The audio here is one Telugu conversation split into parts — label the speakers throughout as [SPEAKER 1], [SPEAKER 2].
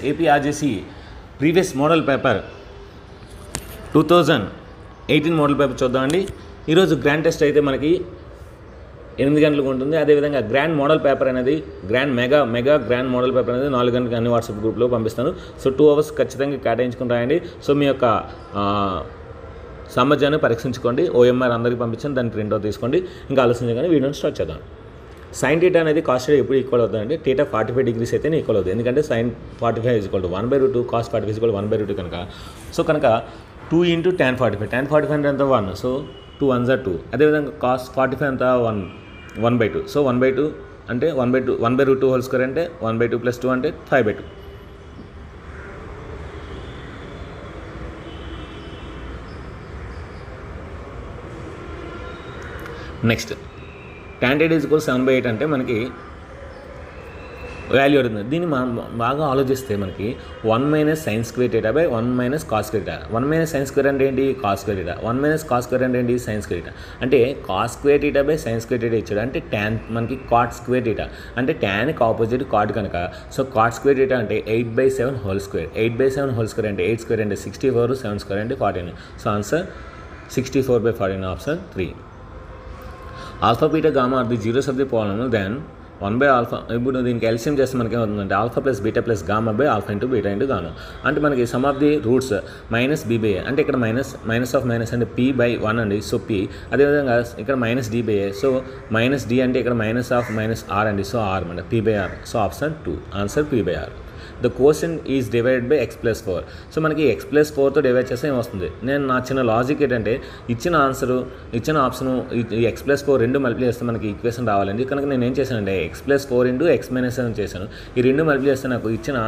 [SPEAKER 1] APRJC previous model paper two thousand eighteen model paper చూద్దామండి ఈరోజు గ్రాండ్ టెస్ట్ అయితే మనకి ఎనిమిది గంటలకు ఉంటుంది అదేవిధంగా గ్రాండ్ మోడల్ పేపర్ అనేది grand mega mega grand model paper అనేది నాలుగు గంటలకు అన్ని వాట్సాప్ గ్రూప్లో పంపిస్తాను సో టూ అవర్స్ ఖచ్చితంగా కేటాయించుకుని రాయండి సో మీ యొక్క ఆ, సామర్థ్యాన్ని పరీక్షించుకోండి ఓఎంఆర్ అందరికీ పంపించండి దాన్ని ప్రింట్ అవుట్ తీసుకోండి ఇంకా ఆలోచన కానీ వీడియోని స్టార్ట్ చేద్దాం సైన్ టీటా అనేది కాస్ట్ ఎప్పుడు ఈక్వల్ అవుతుందంటే టీటా ఫార్టీ ఫైవ్ డిగ్రీస్ అయితే ఈక్వల్ అవుతుంది ఎందుకంటే sine forty five equal to one by root cos forty five equal one by root కనుక సో కనుక two into tan forty five tan forty five అంటే ఎంత వన్ సో టూ వన్ జా టూ అదేవిధంగా కాస్ట్ ఫార్టీ ఫైవ్ అంతా one one by two so one by two అంటే one by two one by root two whole square అంటే one by two plus two అంటే five by two next tan theta is equal seven by eight అంటే మనకి వాల్యూ అడుగుతుంది దీన్ని మనం బాగా ఆలోచిస్తే మనకి one minus sines square theta by one minus cos square theta one minus sines square అంటే ఏంటి cos square theta one minus cos square అంటే ఏంటి సైన్స్ స్క్వేర్ డేటా అంటే cos square theta by sines square theta ఇచ్చాడు అంటే ట్యాన్ మనకి కాట్ స్క్వేర్ డేటా అంటే ట్యాన్కి ఆపోజిట్ కాట్ కనుక సో కాట్ స్క్వేర్ డేటా అంటే eight by seven whole square eight by seven whole square అంటే ఎయిట్ స్క్వేర్ అంటే సిక్స్టీ ఫోర్ సెవెన్ స్క్వేర్ అంటే forty nine so answer sixty four by forty nine option three alpha beta gamma are the zeros of the polynomial then one by alpha ఇప్పుడు దీనికి ఎల్సియం చేస్తే మనకి ఏమవుతుందంటే alpha plus beta plus gamma by alpha into beta into gamma అంటే మనకి sum of the roots minus b by a అంటే ఇక్కడ మైనస్ మైనస్ ఆఫ్ మైనస్ అంటే పీ బై వన్ అండి సో పీ అదేవిధంగా ఇక్కడ minus d by a so minus d అంటే ఇక్కడ మైనస్ ఆఫ్ మైనస్ ఆర్ అండి సో ఆర్ అంటే p by r so option two answer p by r the question is divided by x plus four so మనకి ఎక్స్ ప్లస్ ఫోర్తో డివైడ్ చేస్తే ఏమొస్తుంది నేను నా చిన్న లాజిక్ ఏంటంటే ఇచ్చిన ఆన్సరు ఇచ్చిన ఆప్షన్ ఈ ఎక్స్ ప్లస్ ఫోర్ రెండు మల్టిప్లై చేస్తే మనకి ఈక్వేషన్ రావాలండి కనుక నేను ఏం చేశానంటే x plus four into x minus seven చేశాను ఈ రెండు మల్టిప్లై చేస్తే నాకు ఇచ్చిన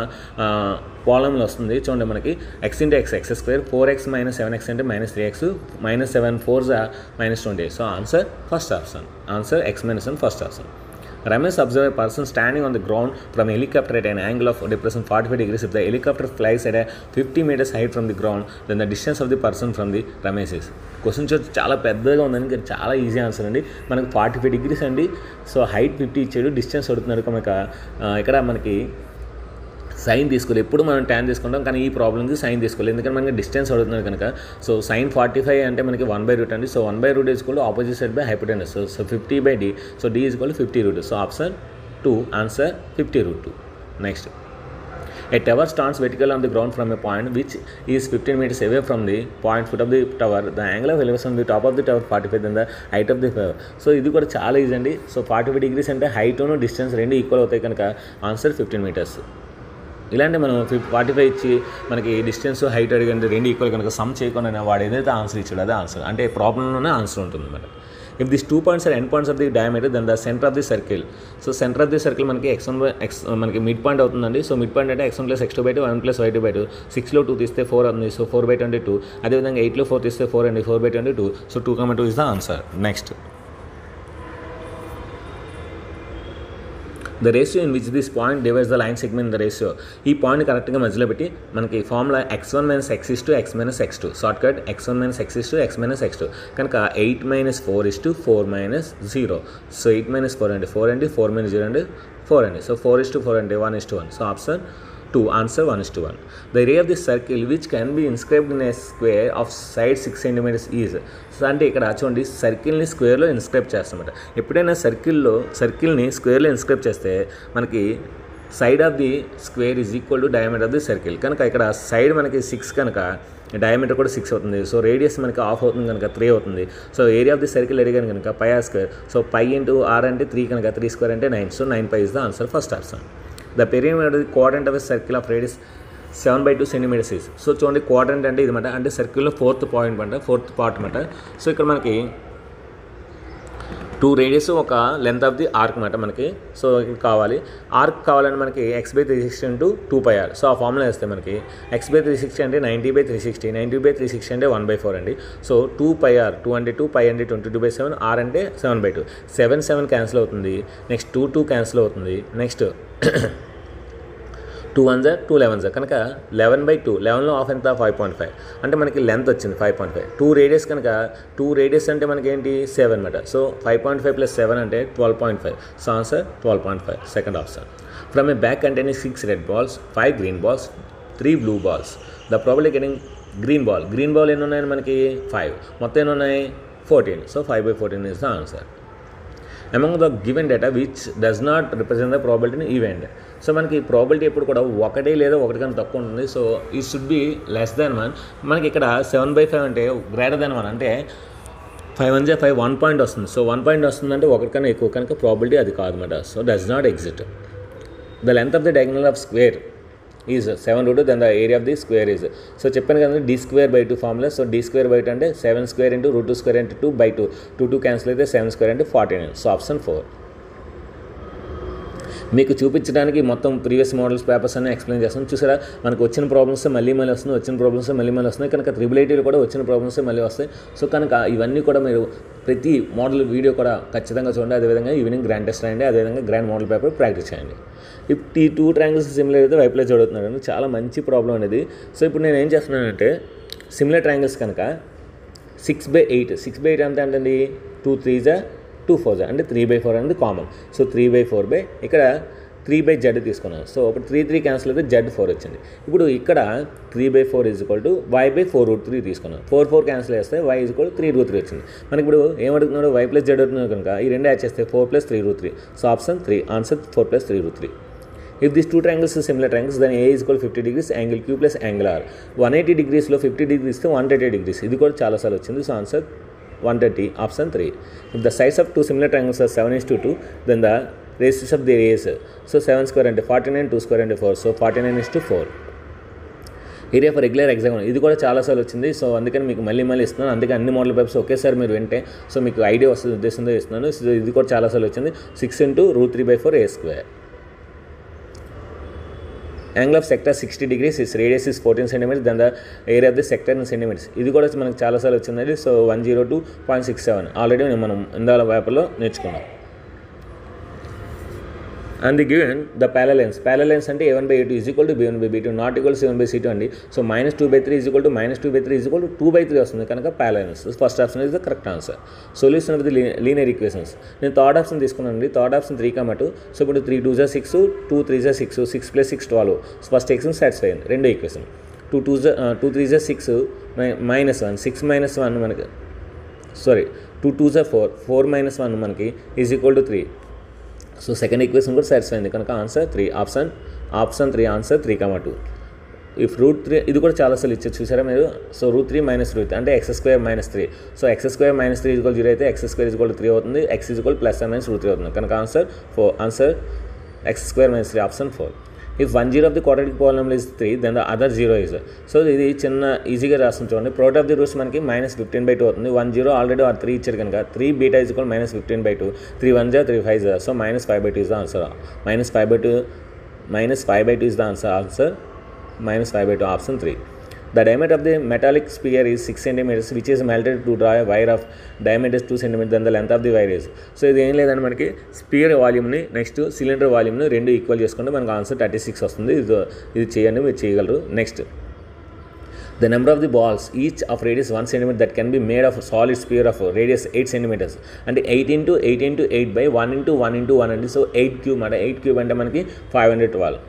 [SPEAKER 1] పాలంలో వస్తుంది చూడండి మనకి x into x x square four x minus seven x అంటే minus three x minus seven four minus twenty so answer first option answer x minus seven first option Ramesh observed a person standing on the ground from a helicopter at an angle of depression 45 degrees. If the helicopter flies at a 50 meters height from the ground, then the distance of the person from the Ramesh is. Question వచ్చి చాలా పెద్దగా ఉందని ఇంకా చాలా ఈజీ ఆన్సర్ అండి మనకి ఫార్టీ ఫైవ్ డిగ్రీస్ అండి సో హైట్ ఫిఫ్టీ ఇచ్చాడు డిస్టెన్స్ అడుగుతున్నాడు కనుక ఆ, ఇక్కడ మనకి సైన్ తీసుకోవాలి ఎప్పుడు మనం ట్యాన్ తీసుకుంటాం కానీ ఈ ప్రాబ్లమ్కి సైన్ తీసుకోవాలి ఎందుకంటే మనకి డిస్టెన్స్ అడుగుతున్నారు కనుక సో సైన్ ఫార్టీ ఫైవ్ అంటే మనకి వన్ బై రూట్ అండి so one by root is equal opposite side by hypotenuse so so fifty by d so d is equal fifty root so option two answer fifty root two next A tower stands vertical on the ground from a point which is 15 meters away from the point foot of the tower. The angle of elevation on the top of the tower 45 then the height of the tower. So ఇది కూడా చాలా ఈజీ అండి సో ఫార్టీ ఫైవ్ డిగ్రీస్ అంటే హైట్ డిస్టెన్స్ రెండు ఈక్వల్ అవుతాయి కనుక ఆన్సర్ ఫిఫ్టీన్ మీటర్స్ ఇలాంటి మనం ఫిఫ్ ఫార్టీ ఫైవ్ ఇచ్చి మనకి డిస్టెన్స్ హైట్ అడిగంటే రెండు ఈక్వల్ కనుక సమ్ చేయకుండా వాడు ఏదైతే ఆన్సర్ ఇచ్చాడో అదే ఆన్సర్ అంటే ప్రాబ్లంలోనే ఆన్సర్ ఉంటుంది అనమాట if this two points are end points of the diameter then the centre of the circle so centre of the circle మనకి ఎక్స్ వన్ బై ఎక్స్ మనకి మిడ్ పాయింట్ అవుతుందండి సో మిడ్ పాయింట్ అంటే x one plus x two by two one plus y two by two సిక్స్లో టూ తీస్తే ఫోర్ అవుతుంది so four by twenty two అదేవిధంగా ఎయిట్లో ఫోర్ తీస్తే ఫోర్ అండి four by twenty two so two comma two is the answer next the ratio in which this point divides the line segment in the ratio ఈ పాయింట్ కరెక్ట్గా మధ్యలో పెట్టి మనకి formula x one minus x is to x minus x two short cut x one minus x is to x minus x two కనుక eight minus four is to four minus zero so eight minus four అండి ఫోర్ అండి ఫోర్ మైనస్ జీరో అండి ఫోర్ అండి so four is to four అండి one is to one so option two answer one is to one the area of the circle which can be inscribed in a square of side six centimetres is so అంటే ఇక్కడ చూడండి సర్కిల్ని స్క్వేర్లో ఇన్స్క్రైబ్ చేస్తామన్నమాట ఎప్పుడైనా సర్కిల్లో సర్కిల్ని స్క్వేర్లో ఇన్స్క్రైబ్ చేస్తే మనకి side of the square is equal to diameter of the circle కనుక ఇక్కడ సైడ్ మనకి సిక్స్ కనుక డయామీటర్ కూడా సిక్స్ అవుతుంది సో రేడియస్ మనకి ఆఫ్ అవుతుంది కనుక త్రీ అవుతుంది so area of the circle అడిగాను కనుక pi r square so pi into r అంటే త్రీ కనుక త్రీ స్క్వేర్ అంటే nine so nine pi is the answer first option the perimeter quadrant of a circle of radius seven by two centimetres is so చూడండి క్వాడ్రంట్ అంటే ఇది మాట అంటే సర్కిల్లో ఫోర్త్ పాయింట్ అనమాట ఫోర్త్ పార్ట్ అనమాట సో ఇక్కడ మనకి టూ రేడియస్ ఒక లెంత్ ఆఫ్ ది ఆర్క్ అనమాట మనకి సో ఇది కావాలి ఆర్క్ కావాలంటే మనకి x by three sixty into two pi r so ఆ ఫార్ములా వేస్తే మనకి ఎక్స్ బై త్రీ సిక్స్టీ అంటే ninety by three sixty ninety by three sixty అంటే వన్ బై ఫోర్ అండి so two pi r two అంటే టూ పై అంటే twenty two by seven r అంటే seven by two seven seven cancel అవుతుంది నెక్స్ట్ టూ టూ క్యాన్సిల్ అవుతుంది నెక్స్ట్ టూ వన్ జా టూ లెవెన్ జా కనుక లెవెన్ బై టూ లెవెన్లో ఆఫ్ ఎంత ఫైవ్ పాయింట్ ఫైవ్ అంటే మనకి లెంత్ వచ్చింది five point five two radius కనుక టూ రేడియస్ అంటే మనకి ఏంటి సెవెన్ అనమాట so five point five plus seven అంటే twelve point five so answer twelve point five second option from a bag containing six red balls five green balls three blue balls the probability getting green ball green ball ఎన్ని ఉన్నాయని మనకి ఫైవ్ మొత్తం ఎన్ని ఉన్నాయి fourteen so five by fourteen is the answer among the given data which does not represent the probability in event so మనకి ప్రాబిలిటీ ఎప్పుడు కూడా ఒకటి లేదా ఒకటి కన్నా తక్కువ ఉంటుంది సో ఈ should be less than one మనకి ఇక్కడ సెవెన్ బై ఫైవ్ అంటే గ్రేటర్ దాన్ వన్ అంటే ఫైవ్ వన్ జే ఫైవ్ వన్ పాయింట్ వస్తుంది సో వన్ పాయింట్ వస్తుందంటే ఒకటి కన్నా ఎక్కువ కనుక ప్రాబిలిటీ అది కాదన్నమాట so does not exist the length of the diagonal of square is seven root then the area of the square is so చెప్పాను కదా d square by two formula so d square by two అంటే seven square into root two square into two by two two two cancel అయితే సెవెన్ స్క్వేర్ అంటే forty nine so option four మీకు చూపించడానికి మొత్తం ప్రీవియస్ మోడల్స్ పేపర్స్ అన్ని ఎక్స్ప్లెయిన్ చేస్తాను చూసారా మనకు వచ్చిన ప్రాబ్లమ్స్ మళ్ళీ మళ్ళీ వస్తుంది వచ్చిన ప్రాబ్లమ్స్ మళ్ళీ మళ్ళీ వస్తున్నాయి కనుక త్రిబుల్ ఐటీలు కూడా వచ్చిన ప్రాబ్లమ్స్ మళ్ళీ వస్తాయి సో కనుక ఇవన్నీ కూడా మీరు ప్రతి మోడల్ వీడియో కూడా ఖచ్చితంగా చూడండి అదేవిధంగా ఈవినింగ్ గ్రాండ్ టెస్ట్ రాయండి అదేవిధంగా గ్రాండ్ మోడల్ పేపర్ ప్రాక్టీస్ చేయండి ఇప్పుడు ఈ టూ ట్రాంగిల్స్ సిమిలర్ అయితే వైపులో చదువుతున్నాను చాలా మంచి ప్రాబ్లం అనేది సో ఇప్పుడు నేను ఏం చేస్తున్నానంటే సిమిలర్ ట్రాంగిల్స్ కనుక six by eight six by eight ఎంత అంటే టూ త్రీ జా టూ ఫోర్ జా అంటే త్రీ బై ఫోర్ అనేది common so three by four by ఇక్కడ త్రీ బై జెడ్ తీసుకున్నాను సో ఇప్పుడు త్రీ త్రీ క్యాన్సిల్ అయితే జెడ్ ఫోర్ వచ్చింది ఇప్పుడు ఇక్కడ three by four is equal to y by four root three తీసుకున్నాను ఫోర్ ఫోర్ క్యాన్సిల్ చేస్తే y is equal three root three వచ్చింది మనకి ఇప్పుడు ఏం అడుగుతున్నాడు వై ప్లస్ జెడ్ అడుగుతున్నాడు కనుక ఈ రెండు యాడ్ చేస్తే four plus three root three so option three answer four plus three root three if this two triangles similar triangles దాని A is equal fifty degrees angle Q plus angle R one eighty డిగ్రీస్లో fifty degrees one thirty degrees ఇది కూడా చాలాసార్లు వచ్చింది so answer one thirty option three if the size of two similar triangles are seven is to two then the ratios of the race so seven square అంటే ఫార్టీ నైన్ టూ స్క్వేర్ అంటే four so forty nine is to four area for regular exam ఇది కూడా చాలాసార్లు వచ్చింది సో అందుకని మీకు మళ్ళీ మళ్ళీ ఇస్తున్నాను అందుకే అన్ని మోడల్ పైప్స్ ఒకేసారి మీరు వింటే సో మీకు ఐడియా వస్తుంది ఉద్దేశంతో ఇస్తున్నాను సో ఇది కూడా చాలాసార్లు వచ్చింది six into root three by four a square angle of sector sixty degrees is radius is fourteen centimetres then the area of the sector in centimetres ఇది కూడా మనకు చాలాసార్లు వచ్చిందండి so one zero two point six seven already మనం ఇందాల పేపర్లో నేర్చుకున్నాం and the given the parallel lines parallel lines అంటే a one by a two is equal to b one by b two not equal seven by c two అండి so minus two by three is equal to minus two by three is equal to two by three వస్తుంది కనుక parallel lines first option is the correct answer solution of the linear equations నేను థర్డ్ ఆప్షన్ తీసుకున్నాను third option three comma two so ఇప్పుడు త్రీ టూ జా సిక్స్ టూ త్రీ జా six six plus six twelve first equation satisfy అయింది రెండో ఈక్వేషన్ టూ టూ జా టూ త్రీ జా six minus one six minus one మనకి సారీ టూ టూ జా ఫోర్ ఫోర్ మైనస్ వన్ మనకి is equal to three so second equation కూడా సాటిస్ఫై అయింది కనుక answer three option option three answer three comma two if root three ఇది కూడా చాలాసార్లు ఇచ్చారు చూసారా మీరు so root three minus root అంటే x square minus three so x square minus three equal zero అయితే ఎక్స్ స్క్వేర్ ఈజ్వల్ త్రీ అవుతుంది X equal plus minus root three అవుతుంది కనుక answer four answer x square minus three option four if one zero of the quadratic polynomial is three then the other zero is so ఇది చిన్న ఈజీగా రాస్తుంది చూడండి ప్రోట్ ఆఫ్ ది రూట్స్ మనకి మైనస్ ఫిఫ్టీన్ బై టూ అవుతుంది వన్ జీరో ఆల్రెడీ ఆ త్రీ ఇచ్చారు కనుక three beta is equal minus fifteen by two three one జా త్రీ ఫైవ్ జా so minus five by two is the answer minus five by two minus five by two is the answer answer minus five by two option three The diameter of the metallic sphere is 6 centimeters, which is melted to draw a wire of diameter is 2 centimeters than the length of the wire is. So ఇది ఏం లేదండి మనకి స్పియర్ వాల్యూమ్ని నెక్స్ట్ సిలిండర్ వాల్యూమ్ని రెండు ఈక్వల్ చేసుకుంటే మనకు ఆన్సర్ థర్టీ సిక్స్ వస్తుంది ఇది ఇది చేయండి మీరు చేయగలరు next the number of the balls each of radius one centimetre that can be made of solid sphere of radius eight centimetres అంటే eight into eight into eight by one into one into one అంటే సో ఎయిట్ క్యూబ్ అంటే ఎయిట్ క్యూబ్ అంటే మనకి five hundred twelve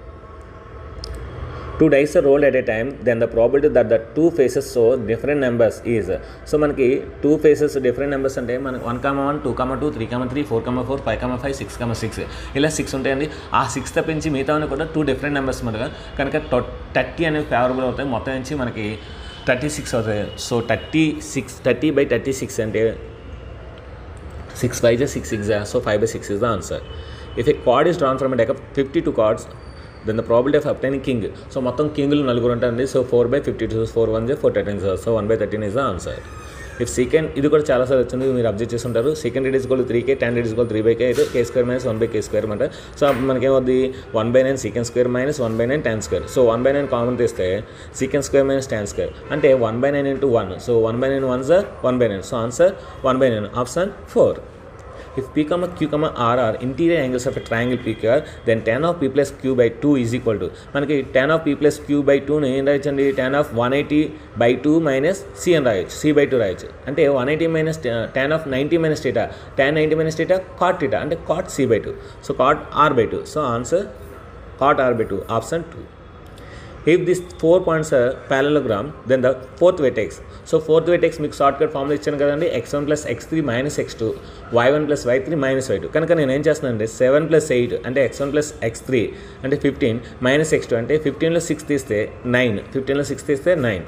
[SPEAKER 1] two dice rolled at a time then the probability that the two faces so different numbers is so మనకి టూ ఫేసెస్ డిఫరెంట్ నెంబర్స్ అంటే మనకి one comma one two comma two three comma three four comma four five comma five six comma six ఇలా సిక్స్ ఉంటాయండి ఆ సిక్స్ తప్పించి మిగతా కూడా టూ డిఫరెంట్ నెంబర్స్ మనగా కనుక థర్టీ అనేవి ఫేవరబుల్ అవుతాయి మొత్తం నుంచి మనకి థర్టీ సిక్స్ అవుతాయి so thirty six thirty by thirty six అంటే సిక్స్ ఫైవ్ జా సిక్స్ సిక్స్ జా so five by six is the answer if a card is drawn from deck of fifty two cards then the probability of obtaining king so మొత్తం కింగ్లు నలుగురు ఉంటారండి so four by fifty two four one జే four thirteen so one by thirteen is the answer if second ఇది కూడా చాలాసార్లు వచ్చింది మీరు అబ్జెక్ట్ చేసి ఉంటారు sec theta is equal three k tan theta is equal three by k అయితే k square minus one by k square అనమాట సో అప్పుడు మనకేమవుద్ది one by nine sec square minus one by nine tan square so one by nine common తీస్తే sec square minus tan square అంటే one by nine into one so one by nine one జా one by nine so answer one by nine option four if P comma Q comma R R interior angles of a triangle PQR then tan of P plus Q by two is equal to మనకి tan of P plus Q by టూని ఏం రాయొచ్చండి tan of one eighty by two minus C అని రాయొచ్చు సి బై టూ రాయొచ్చు అంటే one eighty minus tan of ninety minus theta tan ninety minus theta cot theta అంటే cot C by two so cot R by two so answer cot R by two option two if these four points are parallelogram then the fourth vertex so fourth vertex మీకు షార్ట్ కట్ ఫార్ములా ఇచ్చాను కదండి x one plus x three minus x two y one plus y three minus y two కనుక నేను ఏం చేస్తున్నానంటే సెవెన్ ప్లస్ ఎయిట్ అంటే x one plus x three అంటే ఫిఫ్టీన్ మైనస్ ఎక్స్ టూ అంటే ఫిఫ్టీన్లో సిక్స్ తీస్తే నైన్ ఫిఫ్టీన్లో సిక్స్ తీస్తే నైన్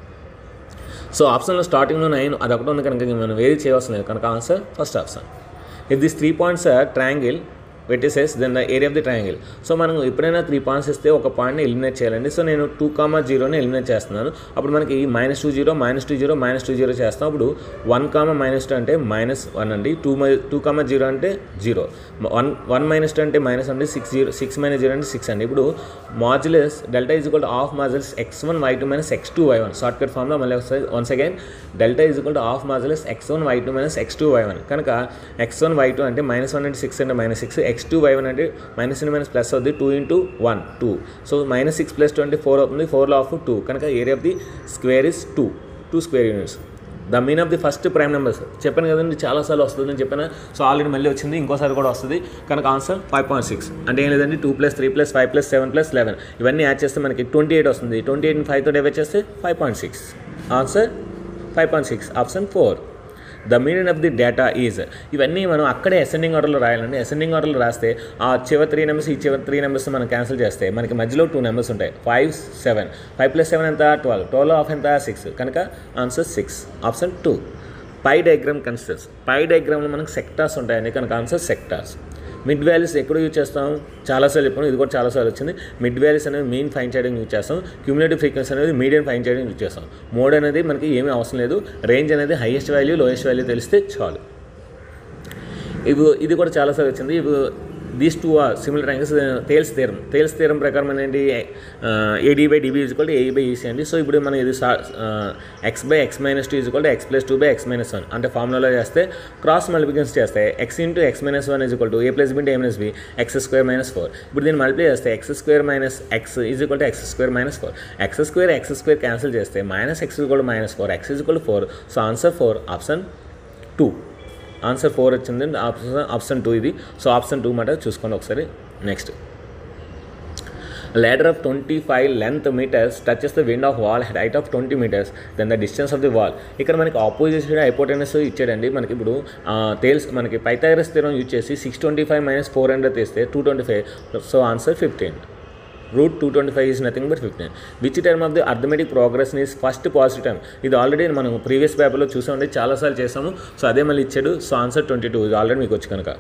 [SPEAKER 1] సో ఆప్షన్లో స్టార్టింగ్లో నైన్ అది ఒకటి ఉంది కనుక మనం వేరే చేయవలసిన లేదు కనుక answer first option if this three points are triangle vertices then the area of the triangle so మనం ఎప్పుడైనా త్రీ పాయింట్స్ ఇస్తే ఒక పాయింట్ని ఎలిమినేట్ చేయాలండి సో నేను టూ కామా జీరోని ఎలిమినేట్ చేస్తున్నాను అప్పుడు మనకి minus two zero minus two zero minus two zero చేస్తాం అప్పుడు వన్ కామా మైనస్ టూ అంటే మైనస్ వన్ అండి two minus two comma zero అంటే zero one one minus two అంటే మైనస్ అండి six zero six minus zero అంటే సిక్స్ అండి ఇప్పుడు modulus delta is equal to of modulus x one y two minus x two y one short cut ఫామ్లో మళ్ళీ ఒకసారి once again delta is equal to of modulus x one y two minus x two y one కనుక ఎక్స్ వన్ వై టూ అంటే మైనస్ వన్ అంటే సిక్స్ అంటే minus six x two y one అంటే మైనస్ ఇంటూ మైనస్ ప్లస్ అవుతుంది two into one two so minus six plus two అంటే ఫోర్ అవుతుంది ఫోర్లో ఆఫ్ టూ కనుక area of the square is two two square units the mean of the first prime numbers చెప్పాను కదండి చాలాసార్లు వస్తుందని చెప్పాను సో ఆల్రెడీ మళ్ళీ వచ్చింది ఇంకోసారి కూడా వస్తుంది కనుక ఆన్సర్ ఫైవ్ పాయింట్ సిక్స్ అంటే ఏం లేదండి two plus three plus five plus seven plus eleven ఇవన్నీ యాడ్ చేస్తే మనకి ట్వంటీ ఎయిట్ వస్తుంది ట్వంటీ ఎయిట్ ఫైవ్ తోటి డివైడ్ చేస్తే five point six answer five point six option four the meaning of the data is ఇవన్నీ మనం అక్కడే అసెండింగ్ ఆర్డర్లో రాయాలండి అసెండింగ్ ఆర్డర్లో రాస్తే ఆ చివరి త్రీ నెంబర్స్ ఈ చివరి త్రీ నెంబర్స్ మనం క్యాన్సిల్ చేస్తే మనకి మధ్యలో టూ నెంబర్స్ ఉంటాయి five seven five plus seven ఎంత ట్వెల్వ్ ట్వెల్వ్ ఆఫ్ ఎంత సిక్స్ కనుక answer six option two pie diagram considers pie డయాగ్రామ్లో మనకు సెక్టార్స్ ఉంటాయండి కనుక ఆన్సర్ సెక్టార్స్ మిడ్ వాల్యూస్ ఎక్కడ యూజ్ చేస్తాం చాలాసార్లు చెప్పాను ఇది కూడా చాలాసార్లు వచ్చింది మిడ్ వాల్యూస్ అనేది మెయిన్ ఫైన్ చేయడం యూజ్ చేస్తాం క్యూములేటివ్ ఫ్రీక్వెన్సీ అనేది మీడియం ఫైన్ చేయడం యూజ్ చేస్తాం మోడ్ అనేది మనకి ఏమీ అవసరం లేదు రేంజ్ అనేది హైయెస్ట్ వాల్యూ లోయెస్ట్ వాల్యూ తెలిస్తే చాలు ఇవి ఇది కూడా చాలాసార్లు వచ్చింది ఇవి these two are similar angles Thales theorem Thales theorem ప్రకారం ఏంటి AD by DB equal to A by EC అండి సో ఇప్పుడు మనం ఇది x by x minus two equal to x plus two by x minus one అంటే ఫార్ములాలో చేస్తే క్రాస్ మల్టిప్లికేషన్స్ చేస్తే x into x minus one is equal to a plus b into a minus b x square minus four ఇప్పుడు దీన్ని మల్టిప్లై చేస్తే x square minus x is equal to x square minus four x square x square cancel చేస్తే minus x equal minus four x is equal to four so answer four option two answer four వచ్చింది ఆప్షన్ ఆప్షన్ టూ ఇది సో ఆప్షన్ టూ మాట చూసుకోండి ఒకసారి next ladder of 25 length meters touches the wind of wall at height of 20 meters then the distance of the wall ఇక్కడ మనకి ఆపోజిషన్ హైపోటెనస్ ఇచ్చాడండి మనకి ఇప్పుడు తేల్స్ మనకి పైథాగరస్ స్థిరం యూజ్ చేసి six twenty five minus four hundred తీస్తే two twenty five so answer fifteen root two twenty five is nothing but fifteen which term of the arithmetic progression is first positive term ఇది ఆల్రెడీ మనం ప్రీవియస్ పేపర్లో చూసామండి చాలాసార్లు చేసాము సో అదే మళ్ళీ ఇచ్చాడు సో ఆన్సర్ ట్వంటీ టూ ఇది ఆల్రెడీ మీకు వచ్చి కనుక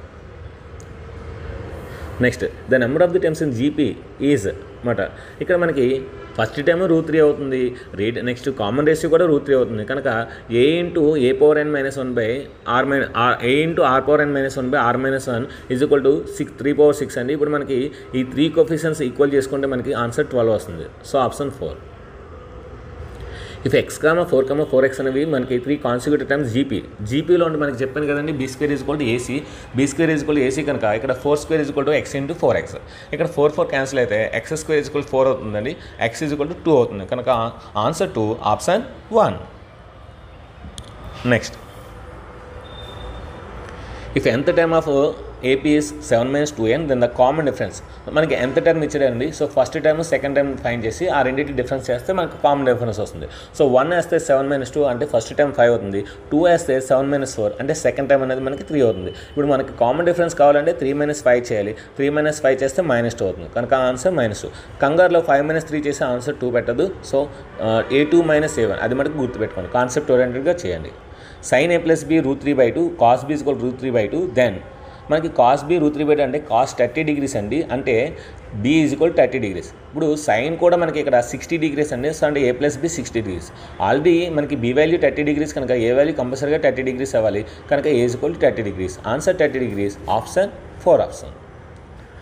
[SPEAKER 1] next the number of the terms in GP is అనమాట ఇక్కడ మనకి ఫస్ట్ టైం రూ త్రీ అవుతుంది రేట్ నెక్స్ట్ కామన్ రేషియో కూడా రూ త్రీ అవుతుంది కనుక a into a power n minus one by r minus r a into r power n minus one by r minus one is equal to six three power six అండి ఇప్పుడు మనకి ఈ త్రీ కొఫిషన్స్ ఈక్వల్ చేసుకుంటే మనకి ఆన్సర్ ట్వెల్వ్ వస్తుంది so option four if x comma four comma four x అనేవి మనకి త్రీ కాన్సిక్యూటివ్ టైమ్స్ జీపీ జీపీలో ఉంటే మనకి చెప్పాను కదండి b square is to AC b square is to AC కనుక ఇక్కడ four square is to x into four x ఇక్కడ ఫోర్ ఫోర్ క్యాన్సిల్ అయితే ఎక్స్ స్క్వేర్ ఈజ్ ఫోర్ అవుతుందండి ఎక్స్ ఈజ్ టు టూ అవుతుంది కనుక answer two option one next if nth term of AP is seven minus two n then the common difference మనకి ఎంత టర్మ్ ఇచ్చాడండి so first term second term find చేసి ఆ రెండింటి డిఫరెన్స్ చేస్తే మనకు కామన్ డిఫరెన్స్ వస్తుంది సో వన్ వేస్తే సెవెన్ మైనస్ టూ అంటే ఫస్ట్ టైం ఫైవ్ అవుతుంది టూ వేస్తే సెవెన్ మైనస్ ఫోర్ అంటే సెకండ్ టైం అనేది మనకి త్రీ అవుతుంది ఇప్పుడు మనకి కామన్ డిఫరెన్స్ కావాలంటే త్రీ మైనస్ ఫైవ్ చేయాలి త్రీ మైనస్ ఫైవ్ చేస్తే మైనస్ టూ అవుతుంది కనుక ఆన్సర్ మైనస్ టూ కంగారులో ఫైవ్ మైనస్ త్రీ చేస్తే ఆన్సర్ టూ పెట్టదు so a two minus a one అది మనకి గుర్తుపెట్టుకోండి కాన్సెప్ట్ ఓరియంటెడ్గా చేయండి sine A plus B root three by two cos B equal root three by two then మనకి cos B root three by two అంటే కాస్ థర్టీ డిగ్రీస్ అండి అంటే B is equal thirty degrees ఇప్పుడు సైన్ కూడా మనకి ఇక్కడ సిక్స్టీ డిగ్రీస్ అండి సో అంటే A plus B sixty degrees already మనకి బి వాల్యూ థర్టీ డిగ్రీస్ కనుక ఏ వాల్యూ కంపల్సరీగా థర్టీ డిగ్రీస్ అవ్వాలి కనుక A is equal thirty degrees answer thirty degrees option four option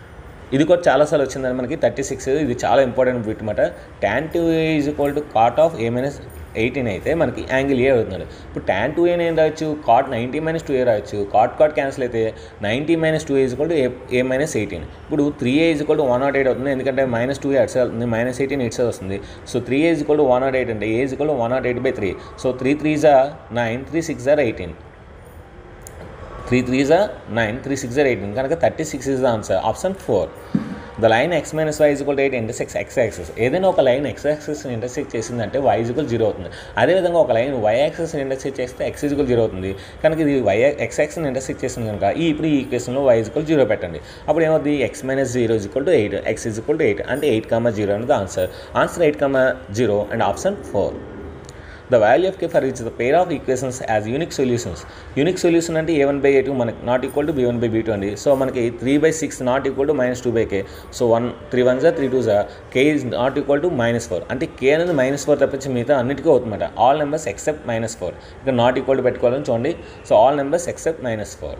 [SPEAKER 1] ఇది కూడా చాలాసార్లు వచ్చిందని మనకి థర్టీ సిక్స్ ఇది చాలా ఇంపార్టెంట్ బిట్ అనమాట tan two A is equal to cot of A minus eighteen అయితే మనకి యాంగిల్ ఏ అవుతుంది ఇప్పుడు ట్యాన్ టూ ఏని ఏం రాయొచ్చు cot ninety minus two A రాయొచ్చు కాట్ కాట్ క్యాన్సిల్ అయితే ninety minus two A is equal to A A minus eighteen ఇప్పుడు three A is equal to one nought eight అవుతుంది ఎందుకంటే మైనస్ టూ ఏ అట్స్ అవుతుంది మైనస్ ఎయిటీన్ ఇట్స్ వస్తుంది so three A is equal to one nought eight అంటే A is equal to one nought eight by three so three three జా నైన్ త్రీ సిక్స్ జార్ ఎయిటీన్ త్రీ త్రీ జా నైన్ త్రీ సిక్స్ జార్ ఎయిటీన్ కనుక thirty six is the answer option four the line x minus y equal eight intersects x axis ఏదైనా ఒక లైన్ ఎక్స్ యాక్సెస్ని ఇంటర్సెక్ట్ చేసిందంటే వై ఈజ్వల్ జీరో అవుతుంది అదేవిధంగా ఒక లైన్ వై యాక్సెస్ని ఇంటర్సెక్ట్ చేస్తే ఎక్స్ ఈజ్వల్ జీరో అవుతుంది కనుక ఇది వై ఎక్స్ యాక్సెస్ని ఇంటర్సెక్ట్ చేసింది కనుక ఈ ఇప్పుడు ఈ ఈక్వేషన్లో వై ఈజ్వల్ జీరో పెట్టండి అప్పుడు ఏమవుతుంది x minus zero equal to eight x equal to eight అంటే ఎయిట్ కామా జీరో అనేది answer answer eight comma zero and option four the value of k for which the pair of equations has unique solutions unique solution అంటే a one by a two మనకి not equal to b one by b two అండి సో మనకి three by six not equal to minus two by K so one three one జా త్రీ టూ జా k is not equal to minus four అంటే కే అనేది మైనస్ ఫోర్ తప్పించి మిగతా అన్నిటికీ అవుతుందన్నమాట all numbers except minus four ఇక్కడ నాట్ ఈక్వల్ టు పెట్టుకోవాలని చూడండి so all numbers except minus four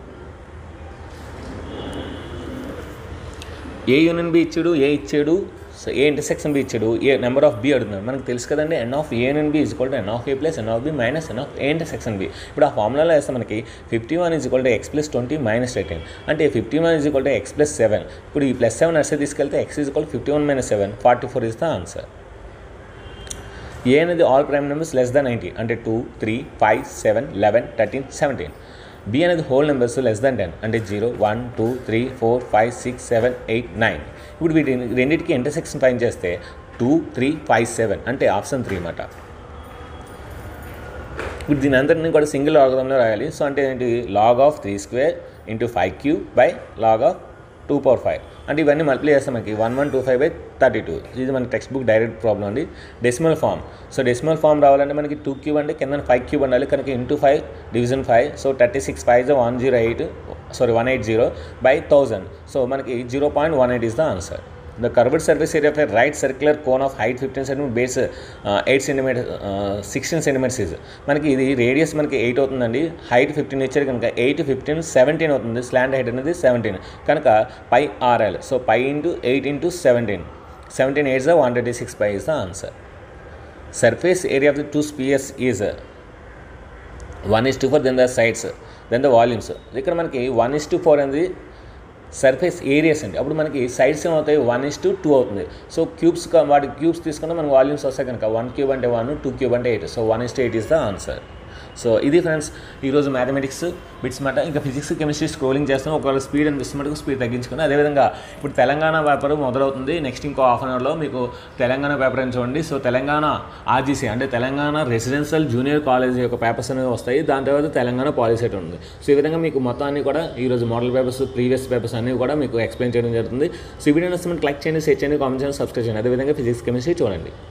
[SPEAKER 1] A union B ఇచ్చాడు ఏ ఇచ్చాడు సో ఏ ఇంటర్సెక్షన్ బి ఇచ్చాడు ఏ నెంబర్ ఆఫ్ బి అడుగుతున్నాడు మనకు తెలుసు కదండి n of A union B is equal to n of A plus n of B minus n of A intersection B ఇప్పుడు ఆ ఫార్ములాలో వేస్తే మనకి fifty one is equal to x plus twenty minus eighteen అంటే fifty one is equal to x plus seven ఇప్పుడు ఈ ప్లస్ సెవెన్ అసలు తీసుకెళ్తే x is equal fifty one minus seven forty four is the answer A అనేది all prime numbers less than ninety అంటే two three five seven eleven thirteen seventeen B అనేది whole numbers less than ten అంటే zero one two three four five six seven eight nine ఇప్పుడు వీటి రెండింటికి ఇంటర్సెక్షన్ ఫైన్ చేస్తే టూ త్రీ ఫైవ్ సెవెన్ అంటే ఆప్షన్ త్రీ అన్నమాట ఇప్పుడు దీని అందరినీ కూడా సింగిల్ లాగడంలో రాయాలి సో అంటే ఏంటి log of three square into five cube by log of two power five అంటే ఇవన్నీ మల్టిప్లై చేస్తాం మనకి one one two five by thirty two ఇది మన టెక్స్ట్ బుక్ డైరెక్ట్ ప్రాబ్లం అండి decimal form so decimal form రావాలంటే మనకి టూ క్యూబ్ అంటే కింద ఫైవ్ క్యూబ్ ఉండాలి కనుక into five division five so thirty six five జో one zero eight sorry one eight zero by thousand so మనకి zero point one eight is the answer The curved surface area of a right circular cone of height 15 cm base uh, 8 cm uh, 16 centimeters is మనకి ఇది రేడియస్ మనకి ఎయిట్ అవుతుందండి హైట్ ఫిఫ్టీన్ ఇచ్చారు కనుక ఎయిట్ ఫిఫ్టీన్ సెవెంటీన్ అవుతుంది స్లాండ్ హైట్ అనేది సెవెంటీన్ కనుక pi r l so pi into eight into seventeen seventeen eights one twenty six pi is the answer surface area of the two spheres is one is to four then the sides then the volumes ఇక్కడ మనకి వన్ ఇస్ టు ఫోర్ అనేది సర్ఫేస్ ఏరియాస్ అండి అప్పుడు మనకి సైడ్స్ ఏమవుతాయి వన్ ఇస్ టు టూ అవుతుంది సో క్యూబ్స్ వాటి క్యూబ్స్ తీసుకుంటే మనకి వాల్యూమ్స్ వస్తాయి కనుక వన్ క్యూబ్ అంటే వన్ టూ క్యూబ్ అంటే eight so one is to eight is the answer so ఇది ఫ్రెండ్స్ ఈరోజు మ్యాథమెటిక్స్ బిట్స్ మాట ఇంకా ఫిజిక్స్ కెమిస్ట్రీ స్క్రోలింగ్ చేస్తాం ఒకవేళ స్పీడ్ అనిపిస్తున్నట్టు స్పీడ్ తగ్గించుకుని అదేవిధంగా ఇప్పుడు తెలంగాణ పేపర్ మొదలవుతుంది నెక్స్ట్ ఇంకో హాఫ్ అన్ అవర్లో మీకు తెలంగాణ పేపర్ అని చూడండి సో తెలంగాణ ఆర్జీసీ అంటే తెలంగాణ రెసిడెన్షియల్ జూనియర్ కాలేజ్ యొక్క పేపర్స్ అనేవి వస్తాయి దాని తర్వాత తెలంగాణ పాలసీ ఉంది సో ఈ విధంగా మీకు మొత్తాన్ని కూడా ఈరోజు మోడల్ పేపర్స్ ప్రీవియస్ పేపర్స్ అన్నీ కూడా మీకు ఎక్స్ప్లెయిన్ చేయడం జరుగుతుంది సో ఈ వీడియో నచ్చితే క్లైక్ చేయండి షేర్ చేయండి కామెంట్ చేయండి సబ్స్క్రైబ్ చేయండి అదేవిధంగా ఫిజిక్స్ కెమిస్ట్రీ చూడండి